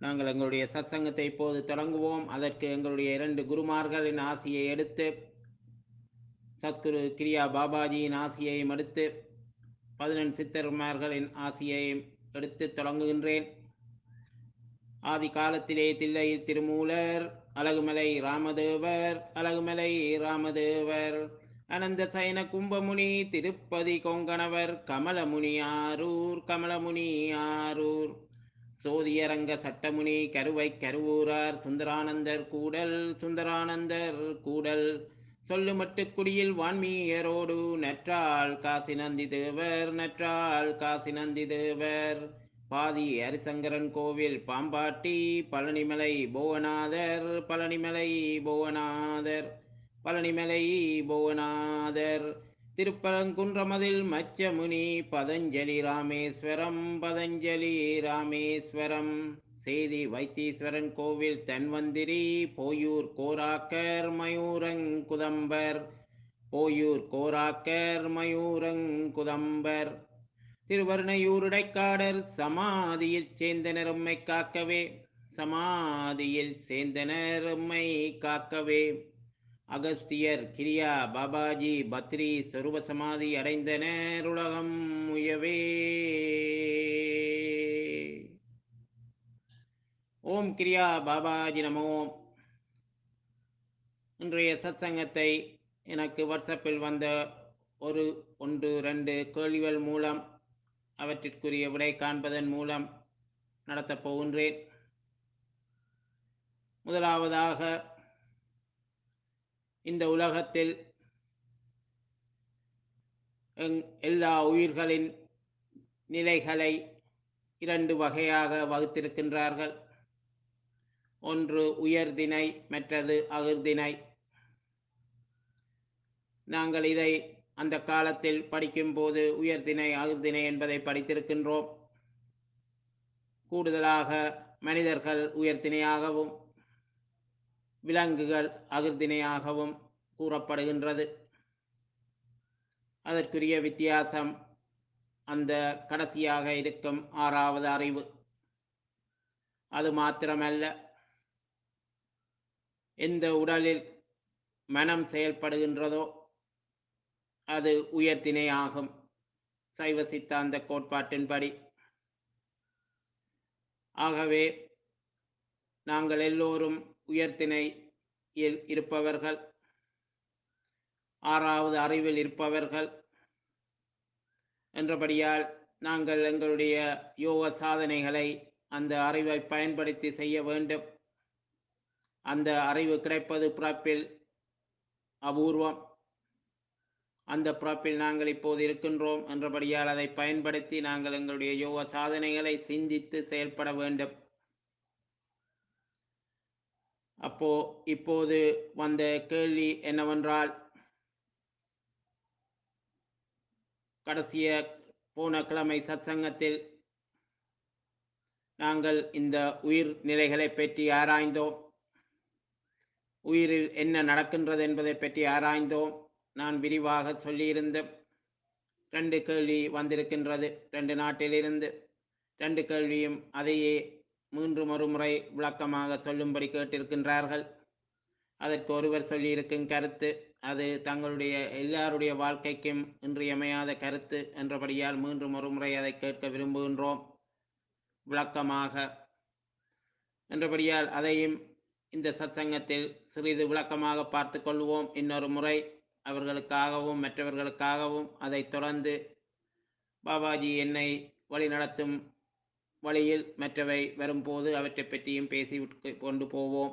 நாங்கள் எங்களுடைய சத்சங்கத்தை இப்போது தொடங்குவோம் அதற்கு எங்களுடைய இரண்டு குருமார்களின் ஆசியை எடுத்து சத்குரு கிரியா பாபாஜியின் ஆசியையும் எடுத்து பதினெண் சித்தர்மார்களின் ஆசியையும் எடுத்து தொடங்குகின்றேன் ஆதி காலத்திலே தில்லை திருமூலர் அழகுமலை ராமதேவர் அழகுமலை ராமதேவர் அனந்த சயன கும்பமுனி திருப்பதி கொங்கணவர் கமலமுனி ஆரூர் கமலமுனி ஆரூர் சோதியரங்க சட்டமுனி கருவை கருவூரார் சுந்தரானந்தர் கூடல் சுந்தரானந்தர் கூடல் சொல்லுமட்டு குடியில் வான்மீயரோடு நற்றாள் காசி நந்தி தேவர் நற்றாள் காசி நந்தி தேவர் பாதி ஹரிசங்கரன் கோவில் பாம்பாட்டி பழனிமலை புவனாதர் பழனிமலை புவனாதர் பழனிமலை புவனாதர் திருப்பரங்குன்றமதில் மச்சமுனி பதஞ்சலி ராமேஸ்வரம் பதஞ்சலி ராமேஸ்வரம் சேதி வைத்தீஸ்வரன் கோவில் தன்வந்திரி போயூர் கோராக்கர் மயூரங்குதம்பர் போயூர் கோராக்கர் மயூரங்குதம்பர் திருவருணையூருடைக்காடர் சமாதியில் சேர்ந்தனர் உம்மை காக்கவே சமாதியில் சேர்ந்தனர் உம்மை காக்கவே அகஸ்தியர் கிரியா பாபாஜி பத்ரி சொருப சமாதி அடைந்தனர் உலகம் உயவே ஓம் கிரியா பாபாஜி நமோ இன்றைய சத்சங்கத்தை எனக்கு வாட்ஸ்அப்பில் வந்த ஒரு ஒன்று ரெண்டு கேள்விகள் மூலம் அவற்றிற்குரிய விடை காண்பதன் மூலம் நடத்தப் போகின்றேன் முதலாவதாக இந்த உலகத்தில் எல்லா உயிர்களின் நிலைகளை இரண்டு வகையாக வகுத்திருக்கின்றார்கள் ஒன்று உயர்தினை மற்றது அகிர்தினை நாங்கள் இதை அந்த காலத்தில் படிக்கும்போது உயர்தினை அகிர்தினை என்பதை படித்திருக்கின்றோம் கூடுதலாக மனிதர்கள் உயர்தினையாகவும் விலங்குகள் அகிர்தினையாகவும் கூறப்படுகின்றது அதற்குரிய வித்தியாசம் அந்த கடைசியாக இருக்கும் ஆறாவது அறிவு அது மாத்திரமல்ல எந்த உடலில் மனம் செயல்படுகின்றதோ அது உயர்த்தினை ஆகும் சைவ சித்தாந்த கோட்பாட்டின்படி ஆகவே நாங்கள் எல்லோரும் உயர்த்தினையில் இருப்பவர்கள் ஆறாவது அறிவில் இருப்பவர்கள் என்றபடியால் நாங்கள் எங்களுடைய யோக சாதனைகளை அந்த அறிவை பயன்படுத்தி செய்ய வேண்டும் அந்த அறிவு கிடைப்பது பிறப்பில் அபூர்வம் அந்த பிறப்பில் நாங்கள் இப்போது இருக்கின்றோம் என்றபடியால் அதை பயன்படுத்தி நாங்கள் எங்களுடைய யோக சாதனைகளை சிந்தித்து செயல்பட வேண்டும் அப்போ இப்போது வந்த கேள்வி என்னவென்றால் கடைசிய போன கிழமை சத்சங்கத்தில் நாங்கள் இந்த உயிர் நிலைகளை பற்றி ஆராய்ந்தோம் உயிரில் என்ன நடக்கின்றது என்பதை பற்றி ஆராய்ந்தோம் நான் விரிவாக சொல்லியிருந்த ரெண்டு கேள்வி வந்திருக்கின்றது ரெண்டு நாட்டிலிருந்து ரெண்டு கேள்வியும் அதையே மூன்று மறுமுறை விளக்கமாக சொல்லும்படி கேட்டிருக்கின்றார்கள் அதற்கு ஒருவர் சொல்லியிருக்கும் கருத்து அது தங்களுடைய எல்லாருடைய வாழ்க்கைக்கும் இன்றியமையாத கருத்து என்றபடியால் மூன்று மறுமுறை அதை கேட்க விரும்புகின்றோம் விளக்கமாக என்றபடியால் அதையும் இந்த சத்சங்கத்தில் சிறிது விளக்கமாக பார்த்து கொள்வோம் இன்னொரு முறை அவர்களுக்காகவும் மற்றவர்களுக்காகவும் அதைத் தொடர்ந்து பாபாஜி என்னை வழிநடத்தும் வழியில் மற்றவை வரும்போது அவற்றை பற்றியும் பேசி கொண்டு போவோம்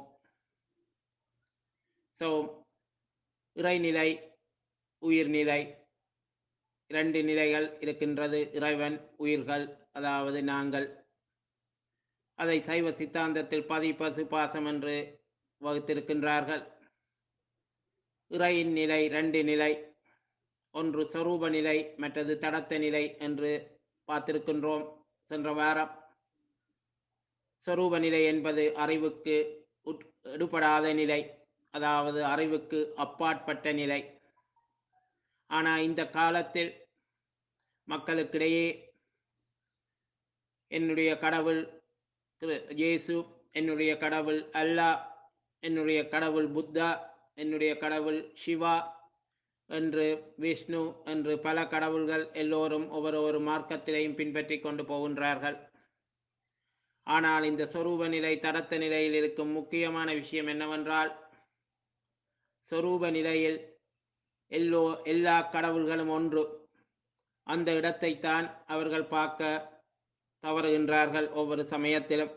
ஸோ இறைநிலை உயிர்நிலை இரண்டு நிலைகள் இருக்கின்றது இறைவன் உயிர்கள் அதாவது நாங்கள் அதை சைவ சித்தாந்தத்தில் பதி பசு பாசம் என்று வகுத்திருக்கின்றார்கள் இறையின் நிலை ரெண்டு நிலை ஒன்று சொரூப நிலை மற்றது தடத்த நிலை என்று பார்த்திருக்கின்றோம் சென்ற வாரம் சொரூப நிலை என்பது அறிவுக்கு உட் எடுபடாத நிலை அதாவது அறிவுக்கு அப்பாற்பட்ட நிலை ஆனால் இந்த காலத்தில் மக்களுக்கிடையே என்னுடைய கடவுள் கிரு- இயேசு என்னுடைய கடவுள் அல்லாஹ் என்னுடைய கடவுள் புத்தா என்னுடைய கடவுள் சிவா என்று விஷ்ணு என்று பல கடவுள்கள் எல்லோரும் ஒவ்வொரு ஒரு மார்க்கத்திலையும் பின்பற்றி கொண்டு போகின்றார்கள் ஆனால் இந்த சொரூப நிலை தடத்த நிலையில் இருக்கும் முக்கியமான விஷயம் என்னவென்றால் சொரூப நிலையில் எல்லோ எல்லா கடவுள்களும் ஒன்று அந்த இடத்தைத்தான் அவர்கள் பார்க்க தவறுகின்றார்கள் ஒவ்வொரு சமயத்திலும்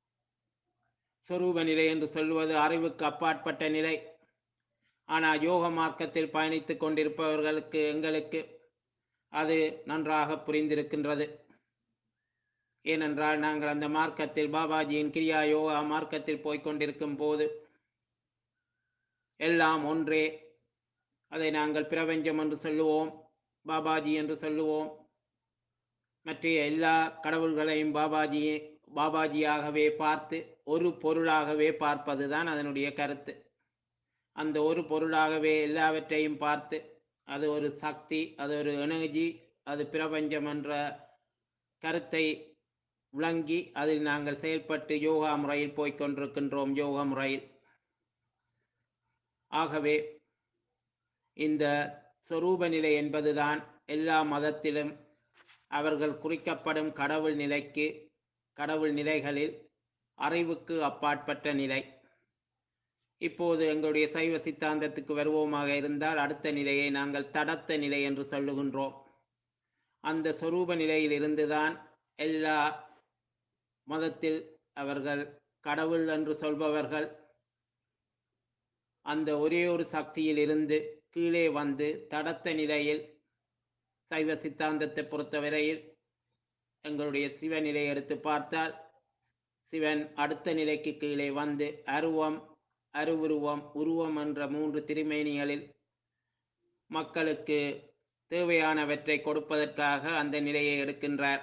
சொரூப நிலை என்று சொல்வது அறிவுக்கு அப்பாற்பட்ட நிலை ஆனால் யோக மார்க்கத்தில் பயணித்துக் கொண்டிருப்பவர்களுக்கு எங்களுக்கு அது நன்றாக புரிந்திருக்கின்றது ஏனென்றால் நாங்கள் அந்த மார்க்கத்தில் பாபாஜியின் கிரியா யோகா மார்க்கத்தில் போய்க் கொண்டிருக்கும் போது எல்லாம் ஒன்றே அதை நாங்கள் பிரபஞ்சம் என்று சொல்லுவோம் பாபாஜி என்று சொல்லுவோம் மற்ற எல்லா கடவுள்களையும் பாபாஜி பாபாஜியாகவே பார்த்து ஒரு பொருளாகவே பார்ப்பதுதான் அதனுடைய கருத்து அந்த ஒரு பொருளாகவே எல்லாவற்றையும் பார்த்து அது ஒரு சக்தி அது ஒரு எனர்ஜி அது பிரபஞ்சம் என்ற கருத்தை விளங்கி அதில் நாங்கள் செயல்பட்டு யோகா முறையில் போய்க் கொண்டிருக்கின்றோம் யோகா முறையில் ஆகவே இந்த சொரூப நிலை என்பதுதான் எல்லா மதத்திலும் அவர்கள் குறிக்கப்படும் கடவுள் நிலைக்கு கடவுள் நிலைகளில் அறிவுக்கு அப்பாற்பட்ட நிலை இப்போது எங்களுடைய சைவ சித்தாந்தத்துக்கு வருவோமாக இருந்தால் அடுத்த நிலையை நாங்கள் தடத்த நிலை என்று சொல்லுகின்றோம் அந்த சொரூப நிலையில் இருந்துதான் எல்லா மதத்தில் அவர்கள் கடவுள் என்று சொல்பவர்கள் அந்த ஒரே ஒரு சக்தியில் இருந்து கீழே வந்து தடத்த நிலையில் சைவ சித்தாந்தத்தை பொறுத்தவரையில் எங்களுடைய சிவநிலை எடுத்து பார்த்தால் சிவன் அடுத்த நிலைக்கு கீழே வந்து அருவம் அருவுருவம் உருவம் என்ற மூன்று திருமேனிகளில் மக்களுக்கு தேவையானவற்றை கொடுப்பதற்காக அந்த நிலையை எடுக்கின்றார்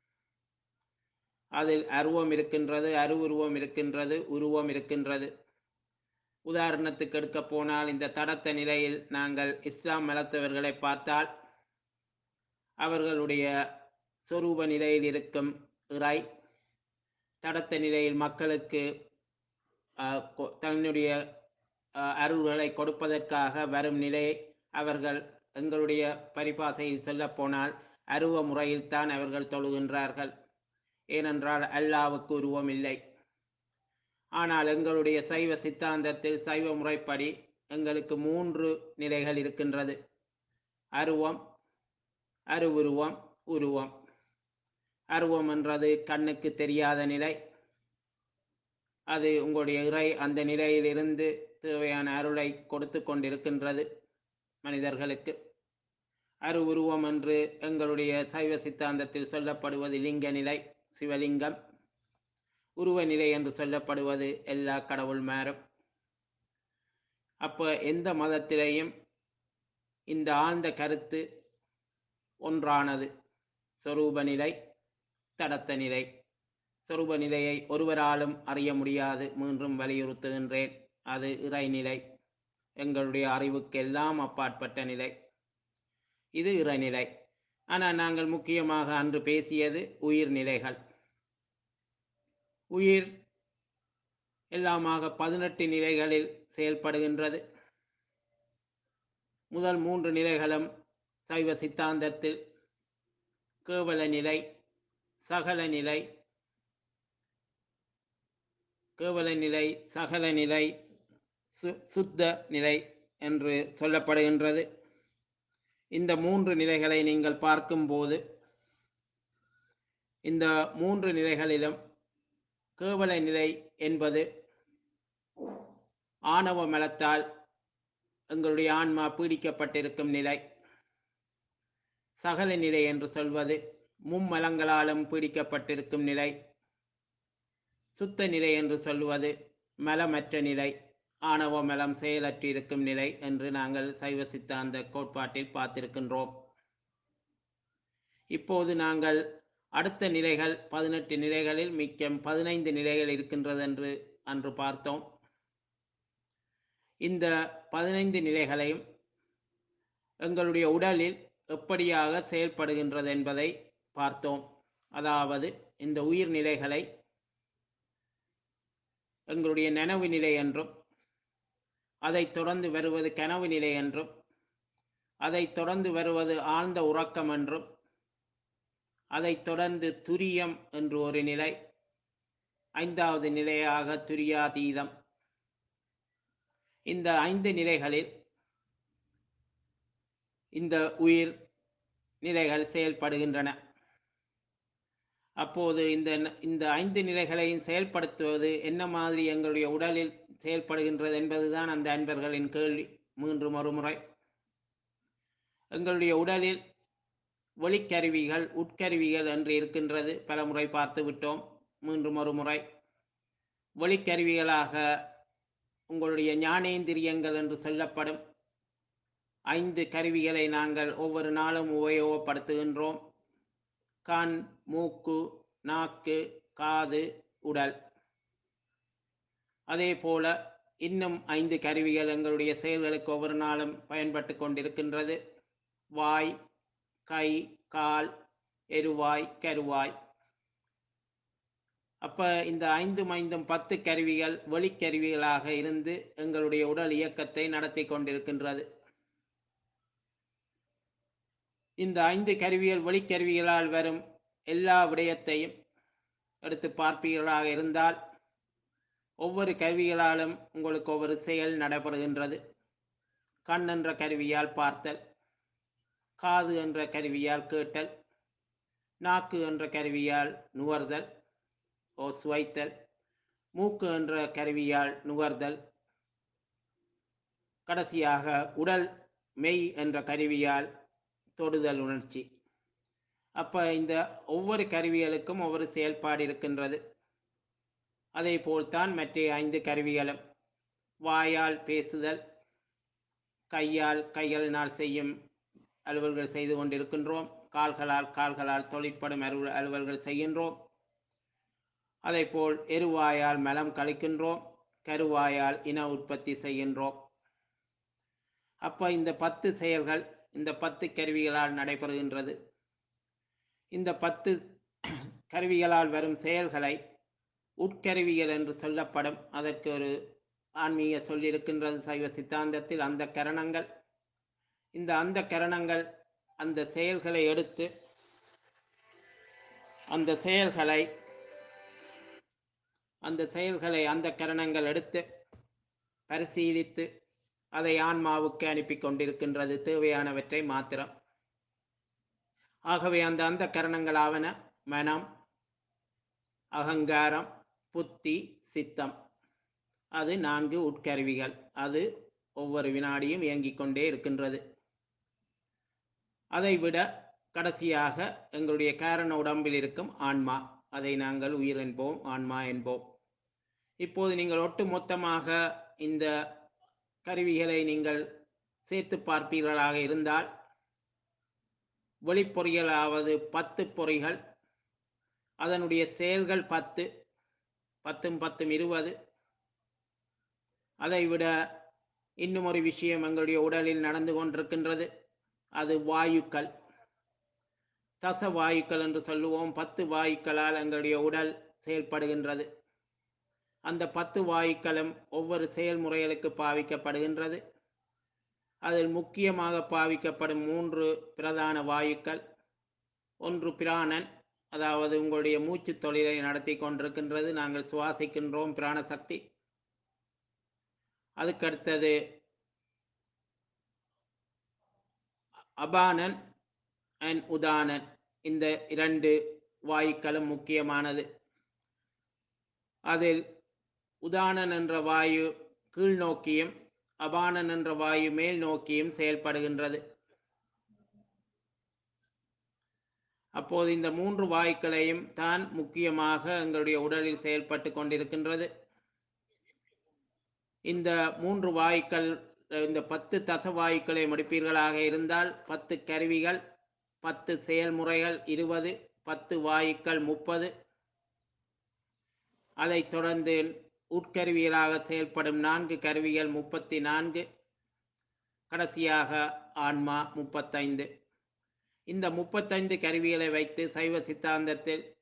அதில் அருவம் இருக்கின்றது அருவுருவம் இருக்கின்றது உருவம் இருக்கின்றது உதாரணத்துக்கு எடுக்க போனால் இந்த தடத்த நிலையில் நாங்கள் இஸ்லாம் மதத்தவர்களை பார்த்தால் அவர்களுடைய சொரூப நிலையில் இருக்கும் இறை தடத்த நிலையில் மக்களுக்கு ஆஹ், கொ- தன்னுடைய ஆஹ், அருள்களை கொடுப்பதற்காக வரும் நிலை அவர்கள் எங்களுடைய பரிபாசையில் சொல்லப்போனால் அருவ முறையில்தான் அவர்கள் தொழுகின்றார்கள் ஏனென்றால் அல்லாவுக்கு உருவம் இல்லை ஆனால் எங்களுடைய சைவ சித்தாந்தத்தில் சைவ முறைப்படி எங்களுக்கு மூன்று நிலைகள் இருக்கின்றது அருவம் அருவுருவம் உருவம் அருவம் என்றது கண்ணுக்கு தெரியாத நிலை அது உங்களுடைய இறை அந்த நிலையிலிருந்து தேவையான அருளை கொடுத்து கொண்டிருக்கின்றது மனிதர்களுக்கு அரு உருவம் என்று எங்களுடைய சைவ சித்தாந்தத்தில் சொல்லப்படுவது லிங்க நிலை சிவலிங்கம் உருவ நிலை என்று சொல்லப்படுவது எல்லா கடவுள் மாறும் அப்போ எந்த மதத்திலேயும் இந்த ஆழ்ந்த கருத்து ஒன்றானது சொரூப நிலை தடத்த நிலை சொரூப நிலையை ஒருவராலும் அறிய முடியாது மீண்டும் வலியுறுத்துகின்றேன் அது இறைநிலை எங்களுடைய அறிவுக்கெல்லாம் அப்பாற்பட்ட நிலை இது இறைநிலை ஆனால் நாங்கள் முக்கியமாக அன்று பேசியது உயிர்நிலைகள் உயிர் எல்லாமாக பதினெட்டு நிலைகளில் செயல்படுகின்றது முதல் மூன்று நிலைகளும் சைவ சித்தாந்தத்தில் கேவல நிலை சகல நிலை கேவல நிலை சகல நிலை சு சுத்த நிலை என்று சொல்லப்படுகின்றது இந்த மூன்று நிலைகளை நீங்கள் பார்க்கும்போது இந்த மூன்று நிலைகளிலும் கேவல நிலை என்பது ஆணவ மலத்தால் எங்களுடைய ஆன்மா பீடிக்கப்பட்டிருக்கும் நிலை சகல நிலை என்று சொல்வது மும்மலங்களாலும் பீடிக்கப்பட்டிருக்கும் நிலை சுத்த நிலை என்று சொல்வது மலமற்ற நிலை ஆணவ மலம் செயலற்றிருக்கும் நிலை என்று நாங்கள் சைவ சித்தாந்த கோட்பாட்டில் பார்த்திருக்கின்றோம் இப்போது நாங்கள் அடுத்த நிலைகள் பதினெட்டு நிலைகளில் மிச்சம் பதினைந்து நிலைகள் இருக்கின்றது என்று அன்று பார்த்தோம் இந்த பதினைந்து நிலைகளையும் எங்களுடைய உடலில் எப்படியாக செயல்படுகின்றது என்பதை பார்த்தோம் அதாவது இந்த உயிர் நிலைகளை எங்களுடைய நனவு நிலை என்றும் அதைத் தொடர்ந்து வருவது கனவு நிலை என்றும் அதைத் தொடர்ந்து வருவது ஆழ்ந்த உறக்கம் என்றும் அதைத் தொடர்ந்து துரியம் என்று ஒரு நிலை ஐந்தாவது நிலையாக துரியாதீதம் இந்த ஐந்து நிலைகளில் இந்த உயிர் நிலைகள் செயல்படுகின்றன அப்போது இந்த இந்த ஐந்து நிலைகளையும் செயல்படுத்துவது என்ன மாதிரி எங்களுடைய உடலில் செயல்படுகின்றது என்பதுதான் அந்த அன்பர்களின் கேள்வி மூன்று மறுமுறை எங்களுடைய உடலில் வெளிக்கருவிகள் உட்கருவிகள் என்று இருக்கின்றது பல முறை பார்த்து விட்டோம் மூன்று மறுமுறை வெளிக்கருவிகளாக உங்களுடைய ஞானேந்திரியங்கள் என்று சொல்லப்படும் ஐந்து கருவிகளை நாங்கள் ஒவ்வொரு நாளும் உபயோகப்படுத்துகின்றோம் கண் மூக்கு நாக்கு காது உடல் அதே போல இன்னும் ஐந்து கருவிகள் எங்களுடைய செயல்களுக்கு ஒவ்வொரு நாளும் பயன்பட்டு கொண்டிருக்கின்றது வாய் கை கால் எருவாய் கருவாய் அப்ப இந்த ஐந்து ஐந்தும் பத்து கருவிகள் வெளிக்கருவிகளாக இருந்து எங்களுடைய உடல் இயக்கத்தை நடத்தி கொண்டிருக்கின்றது இந்த ஐந்து கருவிகள் வெளிக்கருவிகளால் வரும் எல்லா விடயத்தையும் எடுத்து பார்ப்பீர்களாக இருந்தால் ஒவ்வொரு கருவிகளாலும் உங்களுக்கு ஒவ்வொரு செயல் நடைபெறுகின்றது கண் என்ற கருவியால் பார்த்தல் காது என்ற கருவியால் கேட்டல் நாக்கு என்ற கருவியால் நுகர்தல் ஓ சுவைத்தல் மூக்கு என்ற கருவியால் நுகர்தல் கடைசியாக உடல் மெய் என்ற கருவியால் தொடுதல் உணர்ச்சி அப்போ இந்த ஒவ்வொரு கருவிகளுக்கும் ஒவ்வொரு செயல்பாடு இருக்கின்றது அதே போல்தான் மற்ற ஐந்து கருவிகளும் வாயால் பேசுதல் கையால் கைகளினால் செய்யும் அலுவல்கள் செய்து கொண்டிருக்கின்றோம் கால்களால் கால்களால் தொழிற்படும் அலுவல் அலுவல்கள் செய்கின்றோம் அதேபோல் எருவாயால் மலம் கழிக்கின்றோம் கருவாயால் இன உற்பத்தி செய்கின்றோம் அப்போ இந்த பத்து செயல்கள் இந்த பத்து கருவிகளால் நடைபெறுகின்றது இந்த பத்து கருவிகளால் வரும் செயல்களை உட்கருவிகள் என்று சொல்லப்படும் அதற்கு ஒரு ஆன்மீக சொல்லியிருக்கின்றது சைவ சித்தாந்தத்தில் அந்த கரணங்கள் இந்த அந்த கரணங்கள் அந்த செயல்களை எடுத்து அந்த செயல்களை அந்த செயல்களை அந்த கரணங்கள் எடுத்து பரிசீலித்து அதை ஆன்மாவுக்கு அனுப்பி கொண்டிருக்கின்றது தேவையானவற்றை மாத்திரம் ஆகவே அந்த அந்த கரணங்களாவன மனம் அகங்காரம் புத்தி சித்தம் அது நான்கு உட்கருவிகள் அது ஒவ்வொரு வினாடியும் இயங்கிக் கொண்டே இருக்கின்றது அதை விட கடைசியாக எங்களுடைய காரண உடம்பில் இருக்கும் ஆன்மா அதை நாங்கள் உயிர் என்போம் ஆன்மா என்போம் இப்போது நீங்கள் ஒட்டு மொத்தமாக இந்த கருவிகளை நீங்கள் சேர்த்து பார்ப்பீர்களாக இருந்தால் வெளிப்பொறிகளாவது பத்து பொறிகள் அதனுடைய செயல்கள் பத்து பத்தும் பத்தும் இருபது அதைவிட இன்னும் ஒரு விஷயம் எங்களுடைய உடலில் நடந்து கொண்டிருக்கின்றது அது வாயுக்கள் தச வாயுக்கள் என்று சொல்லுவோம் பத்து வாயுக்களால் எங்களுடைய உடல் செயல்படுகின்றது அந்த பத்து வாயுக்களும் ஒவ்வொரு செயல்முறைகளுக்கு பாவிக்கப்படுகின்றது அதில் முக்கியமாக பாவிக்கப்படும் மூன்று பிரதான வாயுக்கள் ஒன்று பிராணன் அதாவது உங்களுடைய மூச்சு தொழிலை நடத்தி கொண்டிருக்கின்றது நாங்கள் சுவாசிக்கின்றோம் பிராண சக்தி அதுக்கடுத்தது அபானன் அண்ட் உதானன் இந்த இரண்டு வாயுக்களும் முக்கியமானது அதில் உதானன் என்ற வாயு கீழ் நோக்கியும் அபானன் என்ற வாயு மேல் நோக்கியும் செயல்படுகின்றது அப்போது இந்த மூன்று வாயுக்களையும் தான் முக்கியமாக எங்களுடைய உடலில் செயல்பட்டு கொண்டிருக்கின்றது இந்த மூன்று வாயுக்கள் இந்த பத்து தச வாயுக்களை முடிப்பீர்களாக இருந்தால் பத்து கருவிகள் பத்து செயல்முறைகள் இருபது பத்து வாயுக்கள் முப்பது அதைத் தொடர்ந்து உட்கருவிகளாக செயல்படும் நான்கு கருவிகள் முப்பத்தி நான்கு கடைசியாக ஆன்மா முப்பத்தைந்து இந்த முப்பத்தைந்து கருவிகளை வைத்து சைவ சித்தாந்தத்தில்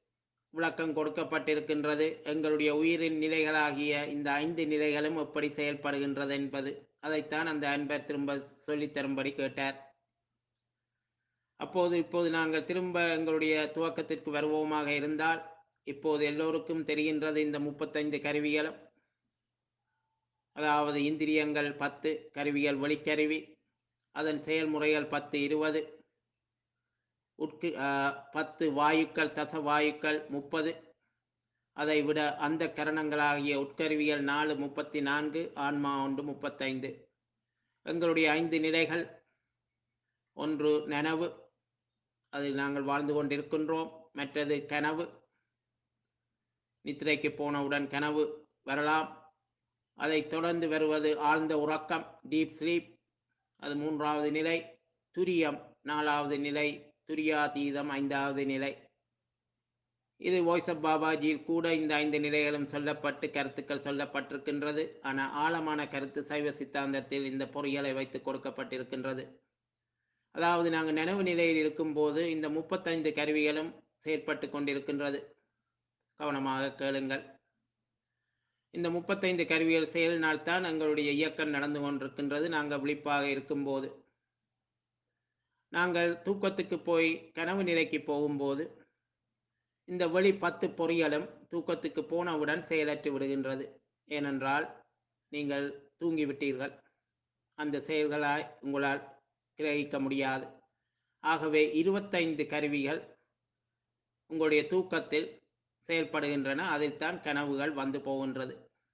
விளக்கம் கொடுக்கப்பட்டிருக்கின்றது எங்களுடைய உயிரின் நிலைகளாகிய இந்த ஐந்து நிலைகளும் எப்படி செயல்படுகின்றது என்பது அதைத்தான் அந்த அன்பர் திரும்ப சொல்லித் தரும்படி கேட்டார் அப்போது இப்போது நாங்கள் திரும்ப எங்களுடைய துவக்கத்திற்கு வருவோமாக இருந்தால் இப்போது எல்லோருக்கும் தெரிகின்றது இந்த முப்பத்தைந்து கருவிகளும் அதாவது இந்திரியங்கள் பத்து கருவிகள் வெளிக்கருவி அதன் செயல்முறைகள் பத்து இருபது உட்கு ஆஹ், பத்து வாயுக்கள் தச வாயுக்கள் முப்பது அதை விட அந்த கரணங்களாகிய உட்கருவிகள் நாலு முப்பத்தி நான்கு ஆன்மா ஒன்று முப்பத்தைந்து எங்களுடைய ஐந்து நிலைகள் ஒன்று நனவு அதில் நாங்கள் வாழ்ந்து கொண்டிருக்கின்றோம் மற்றது கனவு நித்திரைக்கு போனவுடன் கனவு வரலாம் அதைத் தொடர்ந்து வருவது ஆழ்ந்த உறக்கம் டீப் ஸ்லீப் அது மூன்றாவது நிலை துரியம் நாலாவது நிலை துரியாதீதம் ஐந்தாவது நிலை இது வாய்ஸ் ஆஃப் பாபாஜியில் கூட இந்த ஐந்து நிலைகளும் சொல்லப்பட்டு கருத்துக்கள் சொல்லப்பட்டிருக்கின்றது ஆனால் ஆழமான கருத்து சைவ சித்தாந்தத்தில் இந்த பொறிகளை வைத்து கொடுக்கப்பட்டிருக்கின்றது அதாவது நாங்கள் நினைவு நிலையில் இருக்கும்போது இந்த முப்பத்தைந்து கருவிகளும் செயற்பட்டு கொண்டிருக்கின்றது கவனமாக கேளுங்கள் இந்த முப்பத்தைந்து கருவிகள் செயலினால்தான் எங்களுடைய இயக்கம் நடந்து கொண்டிருக்கின்றது நாங்கள் விழிப்பாக இருக்கும்போது நாங்கள் தூக்கத்துக்கு போய் கனவு நிலைக்கு போகும்போது இந்த வெளி பத்து பொறிகளும் தூக்கத்துக்கு போனவுடன் செயலற்று விடுகின்றது ஏனென்றால் நீங்கள் தூங்கிவிட்டீர்கள் அந்த செயல்களாய் உங்களால் கிரகிக்க முடியாது ஆகவே இருபத்தைந்து கருவிகள் உங்களுடைய தூக்கத்தில் செயல்படுகின்றன அதில்தான் கனவுகள் வந்து போகின்றது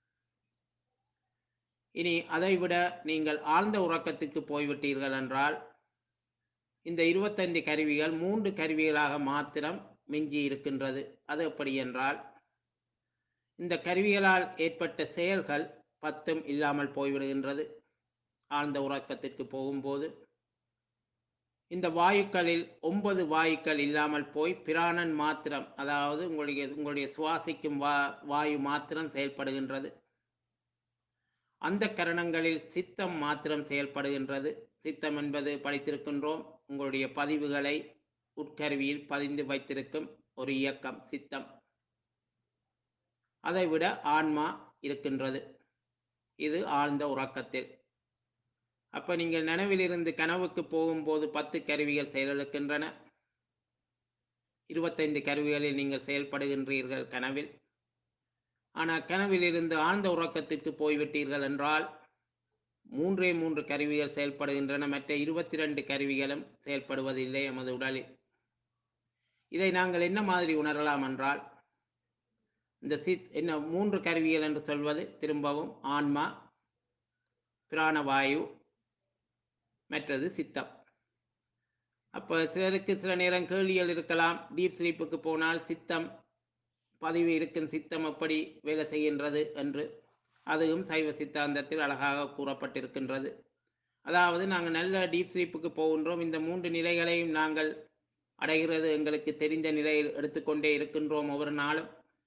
இனி அதைவிட நீங்கள் ஆழ்ந்த உறக்கத்துக்கு போய்விட்டீர்கள் என்றால் இந்த இருபத்தைந்து கருவிகள் மூன்று கருவிகளாக மாத்திரம் மிஞ்சி இருக்கின்றது அது எப்படி என்றால் இந்த கருவிகளால் ஏற்பட்ட செயல்கள் பத்தும் இல்லாமல் போய்விடுகின்றது ஆழ்ந்த உறக்கத்திற்கு போகும்போது இந்த வாயுக்களில் ஒன்பது வாயுக்கள் இல்லாமல் போய் பிராணன் மாத்திரம் அதாவது உங்களுடைய உங்களுடைய சுவாசிக்கும் வா வாயு மாத்திரம் செயல்படுகின்றது அந்த கரணங்களில் சித்தம் மாத்திரம் செயல்படுகின்றது சித்தம் என்பது படித்திருக்கின்றோம் உங்களுடைய பதிவுகளை உட்கருவியில் பதிந்து வைத்திருக்கும் ஒரு இயக்கம் சித்தம் அதைவிட ஆன்மா இருக்கின்றது இது ஆழ்ந்த உறக்கத்தில் அப்ப நீங்கள் நனவிலிருந்து கனவுக்கு போகும்போது பத்து கருவிகள் செயலிழக்கின்றன இருபத்தைந்து கருவிகளில் நீங்கள் செயல்படுகின்றீர்கள் கனவில் ஆனால் கனவிலிருந்து ஆழ்ந்த உறக்கத்திற்கு போய்விட்டீர்கள் என்றால் மூன்றே மூன்று கருவிகள் செயல்படுகின்றன மற்ற இருபத்தி ரெண்டு கருவிகளும் செயல்படுவதில்லை எமது உடலில் இதை நாங்கள் என்ன மாதிரி உணரலாம் என்றால் இந்த சித் என்ன மூன்று கருவிகள் என்று சொல்வது திரும்பவும் ஆன்மா பிராணவாயு மற்றது சித்தம் அப்போ சிலருக்கு சில நேரம் கேள்விகள் இருக்கலாம் டீப் ஸ்லீப்புக்கு போனால் சித்தம் பதிவு இருக்கும் சித்தம் எப்படி வேலை செய்கின்றது என்று அதுவும் சைவ சித்தாந்தத்தில் அழகாக கூறப்பட்டிருக்கின்றது அதாவது நாங்கள் நல்ல டீப் ஸ்லீப்புக்கு போகின்றோம் இந்த மூன்று நிலைகளையும் நாங்கள் அடைகிறது எங்களுக்கு தெரிந்த நிலையில் எடுத்துக்கொண்டே இருக்கின்றோம் ஒவ்வொரு நாளும்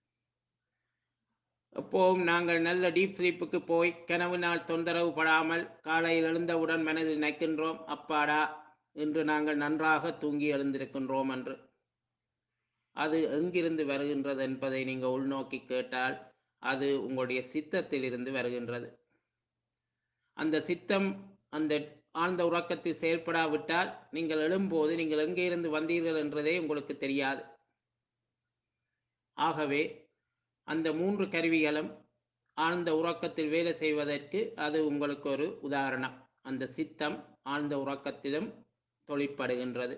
எப்போவும் நாங்கள் நல்ல டீப் ஸ்லீப்புக்கு போய் கனவினால் தொந்தரவு படாமல் காலையில் எழுந்தவுடன் மனதில் நினைக்கின்றோம் அப்பாடா இன்று நாங்கள் நன்றாக தூங்கி எழுந்திருக்கின்றோம் என்று அது எங்கிருந்து வருகின்றது என்பதை நீங்கள் உள்நோக்கி கேட்டால் அது உங்களுடைய சித்தத்தில் இருந்து வருகின்றது அந்த சித்தம் அந்த ஆழ்ந்த உறக்கத்தில் செயல்படாவிட்டால் நீங்கள் எழும்போது நீங்கள் எங்கே இருந்து வந்தீர்கள் என்றதே உங்களுக்கு தெரியாது ஆகவே அந்த மூன்று கருவிகளும் ஆழ்ந்த உறக்கத்தில் வேலை செய்வதற்கு அது உங்களுக்கு ஒரு உதாரணம் அந்த சித்தம் ஆழ்ந்த உறக்கத்திலும் தொழிற்படுகின்றது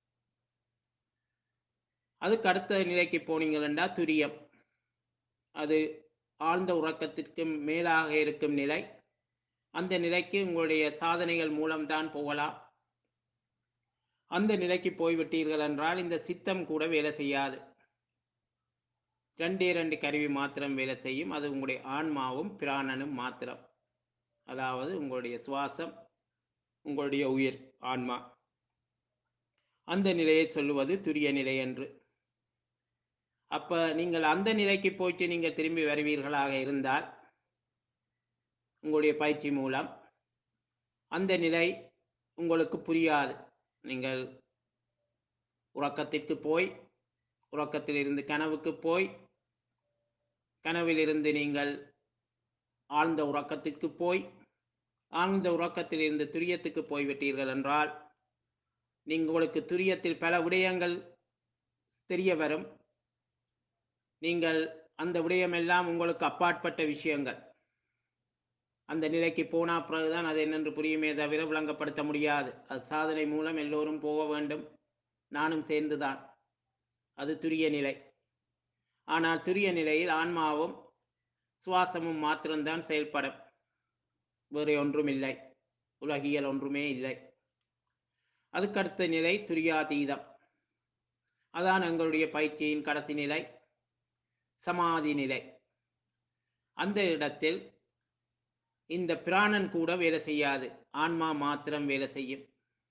அதுக்கு அடுத்த நிலைக்கு போனீங்கள் என்றால் துரியம் அது ஆழ்ந்த உறக்கத்திற்கு மேலாக இருக்கும் நிலை அந்த நிலைக்கு உங்களுடைய சாதனைகள் மூலம்தான் போகலாம் அந்த நிலைக்கு போய்விட்டீர்கள் என்றால் இந்த சித்தம் கூட வேலை செய்யாது ரெண்டே ரெண்டு கருவி மாத்திரம் வேலை செய்யும் அது உங்களுடைய ஆன்மாவும் பிராணனும் மாத்திரம் அதாவது உங்களுடைய சுவாசம் உங்களுடைய உயிர் ஆன்மா அந்த நிலையை சொல்லுவது துரிய நிலை என்று அப்ப நீங்கள் அந்த நிலைக்கு போயிட்டு நீங்க திரும்பி வருவீர்களாக இருந்தால் உங்களுடைய பயிற்சி மூலம் அந்த நிலை உங்களுக்கு புரியாது நீங்கள் உறக்கத்திற்கு போய் உறக்கத்திலிருந்து கனவுக்கு போய் கனவிலிருந்து நீங்கள் ஆழ்ந்த உறக்கத்திற்கு போய் ஆழ்ந்த உறக்கத்திலிருந்து துரியத்துக்கு போய்விட்டீர்கள் என்றால் நீங்கள் உங்களுக்கு துரியத்தில் பல விடயங்கள் தெரிய வரும் நீங்கள் அந்த விடயமெல்லாம் உங்களுக்கு அப்பாற்பட்ட விஷயங்கள் அந்த நிலைக்கு போனா பிறகுதான் அது என்னென்று புரியுமே தவிர விளங்கப்படுத்த முடியாது அது சாதனை மூலம் எல்லோரும் போக வேண்டும் நானும் சேர்ந்துதான் அது துரிய நிலை ஆனால் துரிய நிலையில் ஆன்மாவும் சுவாசமும் மாத்திரம்தான் செயல்படும் வேறு ஒன்றும் இல்லை உலகியல் ஒன்றுமே இல்லை அதுக்கடுத்த நிலை துரியாதீதம் அதான் எங்களுடைய பயிற்சியின் கடைசி நிலை சமாதி நிலை அந்த இடத்தில் இந்த பிராணன் கூட வேலை செய்யாது ஆன்மா மாத்திரம் வேலை செய்யும்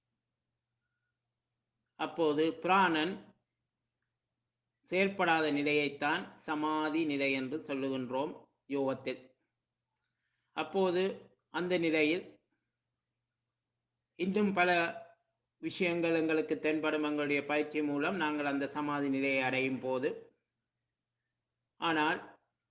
அப்போது பிராணன் செயல்படாத நிலையைத்தான் சமாதி நிலை என்று சொல்லுகின்றோம் யோகத்தில் அப்போது அந்த நிலையில் இன்னும் பல விஷயங்கள் எங்களுக்கு தென்படும் எங்களுடைய பயிற்சி மூலம் நாங்கள் அந்த சமாதி நிலையை அடையும் போது ஆனால்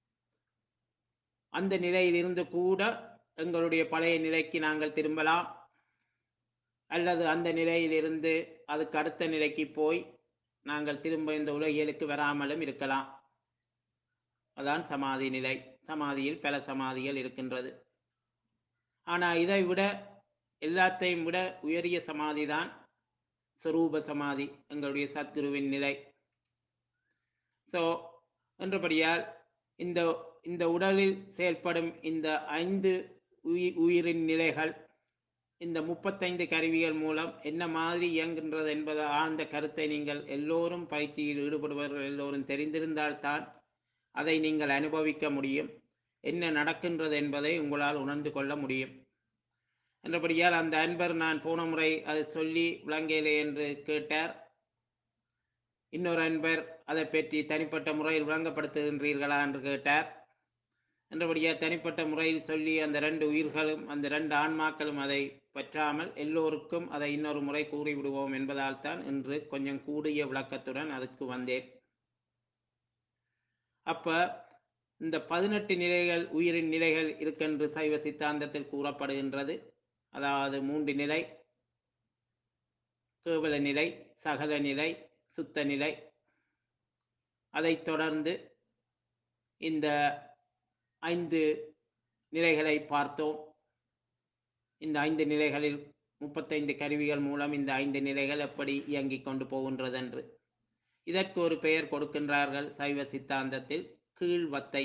அந்த நிலையில் இருந்து கூட எங்களுடைய பழைய நிலைக்கு நாங்கள் திரும்பலாம் அல்லது அந்த நிலையிலிருந்து அதுக்கு அடுத்த நிலைக்கு போய் நாங்கள் திரும்ப இந்த உலகியலுக்கு வராமலும் இருக்கலாம் அதான் சமாதி நிலை சமாதியில் பல சமாதிகள் இருக்கின்றது ஆனால் இதை விட எல்லாத்தையும் விட உயரிய சமாதி தான் சொரூப சமாதி எங்களுடைய சத்குருவின் நிலை ஸோ என்றபடியால் இந்த இந்த உடலில் செயல்படும் இந்த ஐந்து உயிர் உயிரின் நிலைகள் இந்த முப்பத்தைந்து கருவிகள் மூலம் என்ன மாதிரி இயங்குகின்றது என்பது ஆழ்ந்த கருத்தை நீங்கள் எல்லோரும் பயிற்சியில் ஈடுபடுபவர்கள் எல்லோரும் தெரிந்திருந்தால்தான் அதை நீங்கள் அனுபவிக்க முடியும் என்ன நடக்கின்றது என்பதை உங்களால் உணர்ந்து கொள்ள முடியும் என்றபடியால் அந்த அன்பர் நான் போன முறை அது சொல்லி விளங்கலே என்று கேட்டார் இன்னொரு அன்பர் அதை பற்றி தனிப்பட்ட முறையில் விளங்கப்படுத்துகின்றீர்களா என்று கேட்டார் என்றபடியாக தனிப்பட்ட முறையில் சொல்லி அந்த ரெண்டு உயிர்களும் அந்த ரெண்டு ஆன்மாக்களும் அதை பற்றாமல் எல்லோருக்கும் அதை இன்னொரு முறை கூறிவிடுவோம் என்பதால் தான் இன்று கொஞ்சம் கூடிய விளக்கத்துடன் அதுக்கு வந்தேன் அப்ப இந்த பதினெட்டு நிலைகள் உயிரின் நிலைகள் இருக்கென்று சைவ சித்தாந்தத்தில் கூறப்படுகின்றது அதாவது மூன்று நிலை கேவல நிலை சகல நிலை சுத்த நிலை அதைத் தொடர்ந்து இந்த ஐந்து நிலைகளை பார்த்தோம் இந்த ஐந்து நிலைகளில் முப்பத்தைந்து கருவிகள் மூலம் இந்த ஐந்து நிலைகள் எப்படி இயங்கிக் கொண்டு போகின்றது என்று இதற்கு ஒரு பெயர் கொடுக்கின்றார்கள் சைவ சித்தாந்தத்தில் கீழ்வத்தை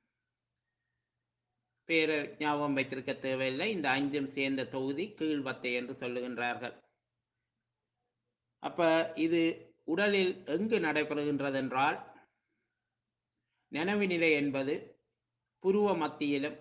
பேரை ஞாபகம் வைத்திருக்க தேவையில்லை இந்த அஞ்சும் சேர்ந்த தொகுதி கீழ்வத்தை என்று சொல்லுகின்றார்கள் அப்ப இது உடலில் எங்கு நடைபெறுகின்றது என்றால் நனவு நிலை என்பது புருவ மத்தியிலும்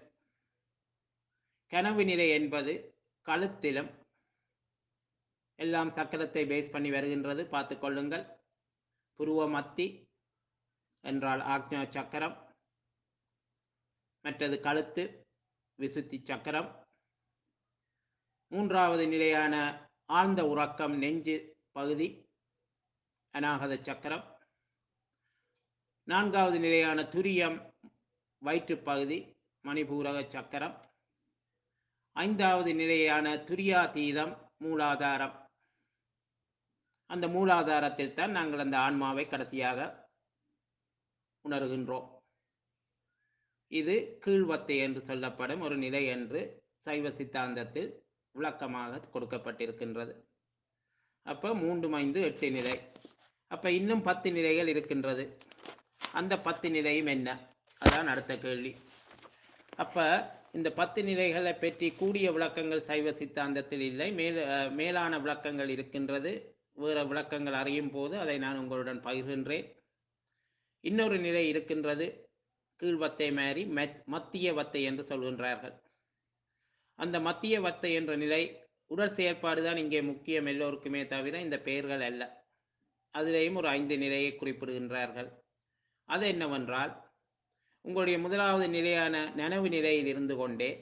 கனவு நிலை என்பது கழுத்திலும் எல்லாம் சக்கரத்தை பேஸ் பண்ணி வருகின்றது பார்த்து கொள்ளுங்கள் புருவ மத்தி என்றால் ஆக்ஞா சக்கரம் மற்றது கழுத்து விசுத்தி சக்கரம் மூன்றாவது நிலையான ஆழ்ந்த உறக்கம் நெஞ்சு பகுதி அநாகத சக்கரம் நான்காவது நிலையான துரியம் வயிற்றுப் பகுதி மணிபூரக சக்கரம் ஐந்தாவது நிலையான துரியாதீதம் மூலாதாரம் அந்த மூலாதாரத்தில் தான் நாங்கள் அந்த ஆன்மாவை கடைசியாக உணர்கின்றோம் இது கீழ்வத்தை என்று சொல்லப்படும் ஒரு நிலை என்று சைவ சித்தாந்தத்தில் விளக்கமாக கொடுக்கப்பட்டிருக்கின்றது அப்போ மூன்று ஐந்து எட்டு நிலை அப்போ இன்னும் பத்து நிலைகள் இருக்கின்றது அந்த பத்து நிலையும் என்ன அதான் அடுத்த கேள்வி அப்போ இந்த பத்து நிலைகளை பற்றி கூடிய விளக்கங்கள் சைவ சித்தாந்தத்தில் இல்லை மேல அஹ், மேலான விளக்கங்கள் இருக்கின்றது வேறு விளக்கங்கள் அறியும் போது அதை நான் உங்களுடன் பகிர்கின்றேன் இன்னொரு நிலை இருக்கின்றது கீழ்வத்தை மாறி மத்- மத்திய வத்தை என்று சொல்கின்றார்கள் அந்த மத்திய வத்தை என்ற நிலை உடல் செயற்பாடு தான் இங்கே முக்கியம் எல்லோருக்குமே தவிர இந்த பெயர்கள் அல்ல அதிலேயும் ஒரு ஐந்து நிலையை குறிப்பிடுகின்றார்கள் அது என்னவென்றால் உங்களுடைய முதலாவது நிலையான நனவு நிலையில் இருந்து கொண்டே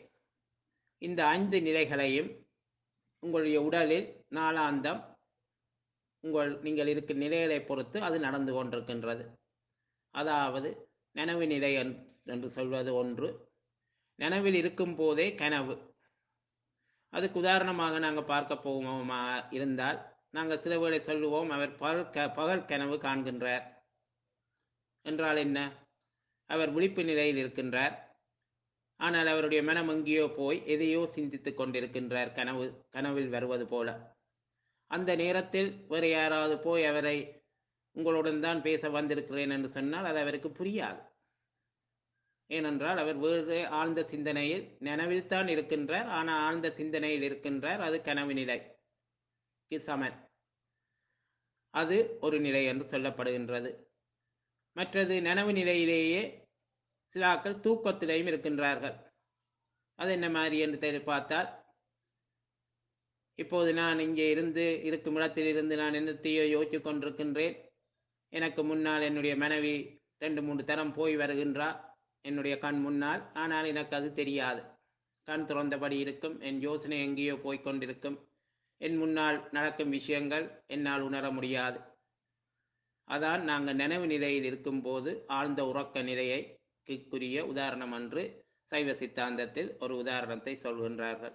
இந்த ஐந்து நிலைகளையும் உங்களுடைய உடலில் நாளாந்தம் உங்கள் நீங்கள் இருக்கும் நிலைகளை பொறுத்து அது நடந்து கொண்டிருக்கின்றது அதாவது நனவு நிலை என்- என்று சொல்வது ஒன்று நனவில் இருக்கும் போதே கனவு அதுக்கு உதாரணமாக நாங்கள் பார்க்க போவோமா இருந்தால் நாங்கள் சில வேளை சொல்லுவோம் அவர் பகல் க பகல் கனவு காண்கின்றார் என்றால் என்ன அவர் விழிப்பு நிலையில் இருக்கின்றார் ஆனால் அவருடைய மனம் எங்கேயோ போய் எதையோ சிந்தித்துக் கொண்டிருக்கின்றார் கனவு கனவில் வருவது போல அந்த நேரத்தில் வேறு யாராவது போய் அவரை உங்களுடன் தான் பேச வந்திருக்கிறேன் என்று சொன்னால் அது அவருக்கு புரியாது ஏனென்றால் அவர் வேறு ஆழ்ந்த சிந்தனையில் நினைவில் தான் இருக்கின்றார் ஆனால் ஆழ்ந்த சிந்தனையில் இருக்கின்றார் அது கனவு நிலை சமன் அது ஒரு நிலை என்று சொல்லப்படுகின்றது மற்றது நனவு நிலையிலேயே சிலாக்கள் தூக்கத்திலேயும் இருக்கின்றார்கள் அது என்ன மாதிரி என்று தெரி பார்த்தால் இப்போது நான் இங்கே இருந்து இருக்கும் இடத்தில் இருந்து நான் என்னத்தையோ யோசிச்சு கொண்டிருக்கின்றேன் எனக்கு முன்னால் என்னுடைய மனைவி ரெண்டு மூன்று தரம் போய் வருகின்றா என்னுடைய கண் முன்னால் ஆனால் எனக்கு அது தெரியாது கண் திறந்தபடி இருக்கும் என் யோசனை எங்கேயோ போய்க் கொண்டிருக்கும் என் முன்னால் நடக்கும் விஷயங்கள் என்னால் உணர முடியாது அதான் நாங்கள் நினைவு நிலையில் இருக்கும்போது ஆழ்ந்த உறக்க நிலையை க்குரிய உதாரணம் என்று சைவ சித்தாந்தத்தில் ஒரு உதாரணத்தை சொல்கின்றார்கள்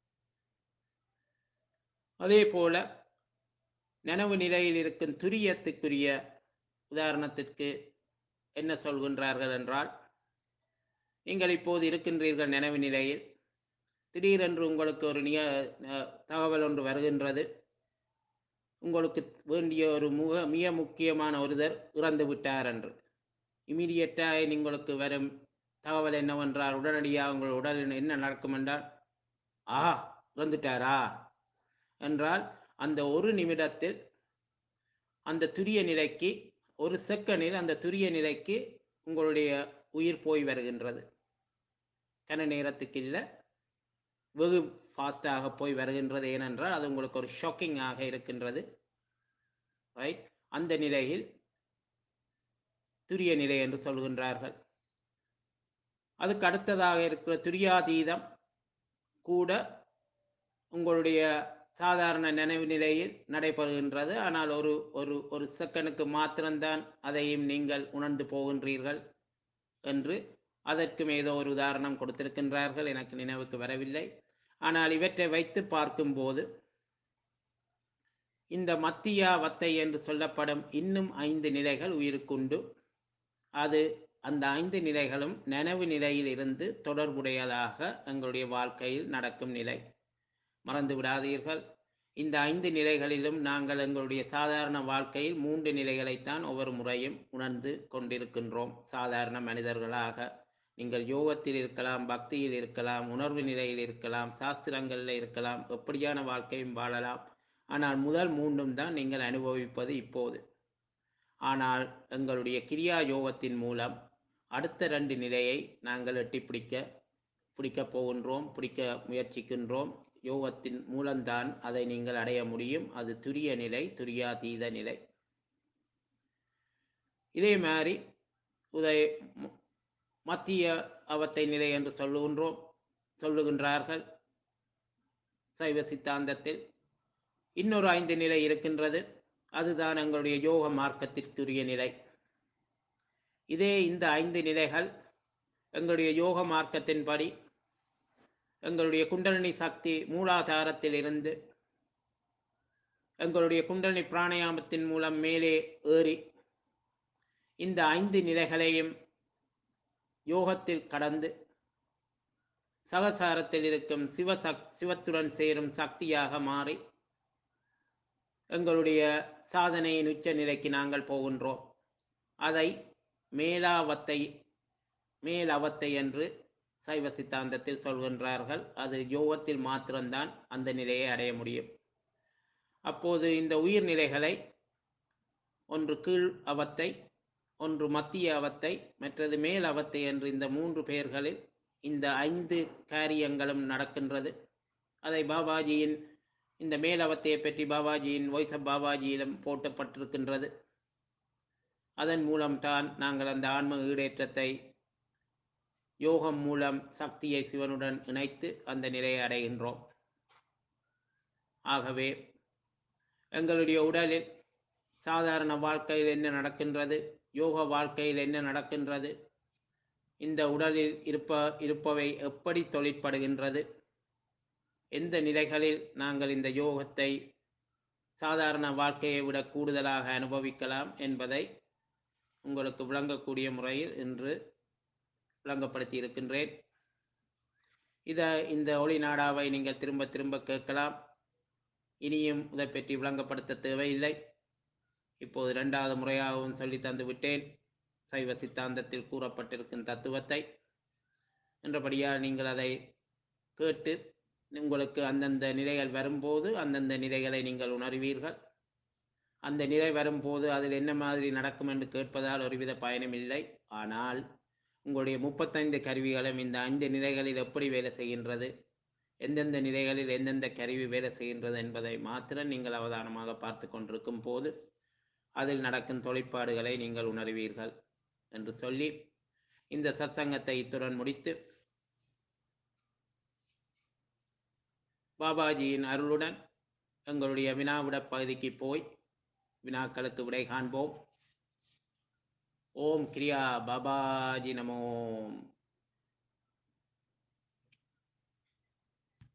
அதே போல நனவு நிலையில் இருக்கும் துரியத்துக்குரிய உதாரணத்திற்கு என்ன சொல்கின்றார்கள் என்றால் நீங்கள் இப்போது இருக்கின்றீர்கள் நினைவு நிலையில் திடீரென்று உங்களுக்கு ஒரு நிய அஹ், தகவல் ஒன்று வருகின்றது உங்களுக்கு வேண்டிய ஒரு முக மிக முக்கியமான ஒருவர் இறந்து விட்டார் என்று இமீடியட்டாக உங்களுக்கு வரும் தகவல் என்னவென்றால் உடனடியாக உங்கள் உடலில் என்ன நடக்கும் என்றால் ஆ இறந்துட்டாரா என்றால் அந்த ஒரு நிமிடத்தில் அந்த துரிய நிலைக்கு ஒரு செகண்டில் அந்த துரிய நிலைக்கு உங்களுடைய உயிர் போய் வருகின்றது கன நேரத்துக்கு இல்லை வெகு ஃபாஸ்டாக போய் வருகின்றது ஏனென்றால் அது உங்களுக்கு ஒரு ஷாக்கிங்காக இருக்கின்றது ரைட் அந்த நிலையில் துரிய நிலை என்று சொல்கின்றார்கள் அதுக்கு அடுத்ததாக இருக்கிற துரியாதீதம் கூட உங்களுடைய சாதாரண நினைவு நிலையில் நடைபெறுகின்றது ஆனால் ஒரு ஒரு ஒரு செகண்டுக்கு மாத்திரம்தான் அதையும் நீங்கள் உணர்ந்து போகின்றீர்கள் என்று அதற்கும் ஏதோ ஒரு உதாரணம் கொடுத்திருக்கின்றார்கள் எனக்கு நினைவுக்கு வரவில்லை ஆனால் இவற்றை வைத்து பார்க்கும்போது இந்த மத்தியா வத்தை என்று சொல்லப்படும் இன்னும் ஐந்து நிலைகள் உயிருக்குண்டு அது அந்த ஐந்து நிலைகளும் நனவு நிலையில் இருந்து தொடர்புடையதாக எங்களுடைய வாழ்க்கையில் நடக்கும் நிலை மறந்து விடாதீர்கள் இந்த ஐந்து நிலைகளிலும் நாங்கள் எங்களுடைய சாதாரண வாழ்க்கையில் மூன்று நிலைகளைத்தான் ஒவ்வொரு முறையும் உணர்ந்து கொண்டிருக்கின்றோம் சாதாரண மனிதர்களாக நீங்கள் யோகத்தில் இருக்கலாம் பக்தியில் இருக்கலாம் உணர்வு நிலையில் இருக்கலாம் சாஸ்திரங்களில் இருக்கலாம் எப்படியான வாழ்க்கையும் வாழலாம் ஆனால் முதல் மூன்றும் தான் நீங்கள் அனுபவிப்பது இப்போது ஆனால் எங்களுடைய கிரியா யோகத்தின் மூலம் அடுத்த ரெண்டு நிலையை நாங்கள் எட்டி பிடிக்க பிடிக்கப் போகின்றோம் பிடிக்க முயற்சிக்கின்றோம் யோகத்தின் மூலம்தான் அதை நீங்கள் அடைய முடியும் அது துரிய நிலை துரியாதீத நிலை இதே மாதிரி உதய ம- மத்திய அவத்தை நிலை என்று சொல்லுகின்றோம் சொல்லுகின்றார்கள் சைவ சித்தாந்தத்தில் இன்னொரு ஐந்து நிலை இருக்கின்றது அதுதான் எங்களுடைய யோக மார்க்கத்திற்குரிய நிலை இதே இந்த ஐந்து நிலைகள் எங்களுடைய யோக மார்க்கத்தின்படி எங்களுடைய குண்டலினி சக்தி மூலாதாரத்தில் இருந்து எங்களுடைய குண்டலினி பிராணாயாமத்தின் மூலம் மேலே ஏறி இந்த ஐந்து நிலைகளையும் யோகத்தில் கடந்து சகசாரத்தில் இருக்கும் சிவசக் சிவத்துடன் சேரும் சக்தியாக மாறி எங்களுடைய சாதனையின் உச்ச நிலைக்கு நாங்கள் போகின்றோம் அதை மேலாவத்தை மேலவத்தை என்று சைவ சித்தாந்தத்தில் சொல்கின்றார்கள் அது யோகத்தில் மாத்திரம்தான் அந்த நிலையை அடைய முடியும் அப்போது இந்த உயிர்நிலைகளை ஒன்று கீழ் அவத்தை ஒன்று மத்திய அவத்தை மற்றது மேல் அவத்தை என்று இந்த மூன்று பெயர்களில் இந்த ஐந்து காரியங்களும் நடக்கின்றது அதை பாபாஜியின் இந்த மேலவத்தையை பற்றி பாபாஜியின் வாய்ஸ் ஆஃப் பாபாஜியிலும் போட்டப்பட்டிருக்கின்றது அதன் மூலம்தான் நாங்கள் அந்த ஆன்ம ஈடேற்றத்தை யோகம் மூலம் சக்தியை சிவனுடன் இணைத்து அந்த நிலையை அடைகின்றோம் ஆகவே எங்களுடைய உடலில் சாதாரண வாழ்க்கையில் என்ன நடக்கின்றது யோக வாழ்க்கையில் என்ன நடக்கின்றது இந்த உடலில் இருப்ப இருப்பவை எப்படி தொழிற்படுகின்றது எந்த நிலைகளில் நாங்கள் இந்த யோகத்தை சாதாரண வாழ்க்கையை விட கூடுதலாக அனுபவிக்கலாம் என்பதை உங்களுக்கு விளங்கக்கூடிய முறையில் இன்று விளங்கப்படுத்தி இருக்கின்றேன் இதை இந்த ஒளி நாடாவை நீங்கள் திரும்ப திரும்ப கேட்கலாம் இனியும் இதை பற்றி விளங்கப்படுத்த தேவையில்லை இப்போது இரண்டாவது முறையாகவும் சொல்லி தந்து விட்டேன் சைவ சித்தாந்தத்தில் கூறப்பட்டிருக்கும் தத்துவத்தை என்றபடியால் நீங்கள் அதை கேட்டு உங்களுக்கு அந்தந்த நிலைகள் வரும்போது அந்தந்த நிலைகளை நீங்கள் உணர்வீர்கள் அந்த நிலை வரும்போது அதில் என்ன மாதிரி நடக்கும் என்று கேட்பதால் ஒருவித பயனும் இல்லை ஆனால் உங்களுடைய முப்பத்தைந்து கருவிகளும் இந்த ஐந்து நிலைகளில் எப்படி வேலை செய்கின்றது எந்தெந்த நிலைகளில் எந்தெந்த கருவி வேலை செய்கின்றது என்பதை மாத்திரம் நீங்கள் அவதானமாக பார்த்து கொண்டிருக்கும் போது அதில் நடக்கும் தொழிற்பாடுகளை நீங்கள் உணர்வீர்கள் என்று சொல்லி இந்த சத்சங்கத்தை இத்துடன் முடித்து பாபாஜியின் அருளுடன் எங்களுடைய வினாவிட பகுதிக்கு போய் வினாக்களுக்கு விடை காண்போம் ஓம் கிரியா பாபாஜி நமோம்